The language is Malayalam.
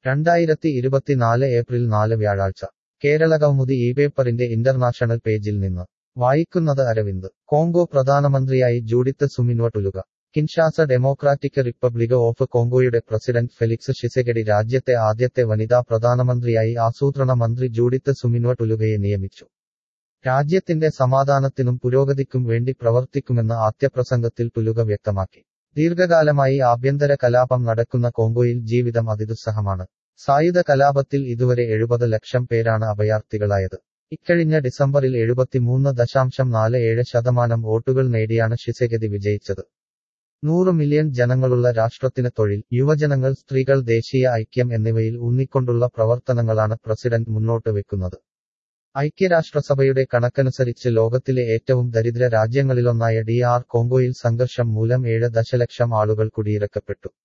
രണ്ടായിരത്തി ഇരുപത്തിനാല് ഏപ്രിൽ നാല് വ്യാഴാഴ്ച കേരളകൗമുദി ഈ പേപ്പറിന്റെ ഇന്റർനാഷണൽ പേജിൽ നിന്ന് വായിക്കുന്നത് അരവിന്ദ് കോങ്കോ പ്രധാനമന്ത്രിയായി Judith Suminwa Tuluka Kinshasa Democratic Republic of കോങ്കോയുടെ പ്രസിഡന്റ് ഫെലിക്സ് ഷിസെഗഡി രാജ്യത്തെ ആദ്യത്തെ വനിതാ പ്രധാനമന്ത്രിയായി ആസൂത്രണ മന്ത്രി ജൂഡിത്ത് സുമിൻവട്ടുലുകയെ നിയമിച്ചു രാജ്യത്തിന്റെ സമാധാനത്തിനും പുരോഗതിക്കും വേണ്ടി പ്രവർത്തിക്കുമെന്ന് ആദ്യപ്രസംഗത്തിൽ ടുലുക വ്യക്തമാക്കി ദീർഘകാലമായി ആഭ്യന്തര കലാപം നടക്കുന്ന കോങ്കോയിൽ ജീവിതം അതിദുസ്സഹമാണ് സായുധ കലാപത്തിൽ ഇതുവരെ എഴുപത് ലക്ഷം പേരാണ് അഭയാർത്ഥികളായത് ഇക്കഴിഞ്ഞ ഡിസംബറിൽ എഴുപത്തിമൂന്ന് ദശാംശം നാല് ഏഴ് ശതമാനം വോട്ടുകൾ നേടിയാണ് ഷിസെഗതി വിജയിച്ചത് നൂറ് മില്യൺ ജനങ്ങളുള്ള രാഷ്ട്രത്തിന് തൊഴിൽ യുവജനങ്ങൾ സ്ത്രീകൾ ദേശീയ ഐക്യം എന്നിവയിൽ ഊന്നിക്കൊണ്ടുള്ള പ്രവർത്തനങ്ങളാണ് പ്രസിഡന്റ് മുന്നോട്ട് വെക്കുന്നത് ഐക്യരാഷ്ട്രസഭയുടെ കണക്കനുസരിച്ച് ലോകത്തിലെ ഏറ്റവും ദരിദ്ര രാജ്യങ്ങളിലൊന്നായ ഡി ആർ കോങ്കോയിൽ സംഘർഷം മൂലം ഏഴ് ദശലക്ഷം ആളുകൾ കുടിയിറക്കപ്പെട്ടു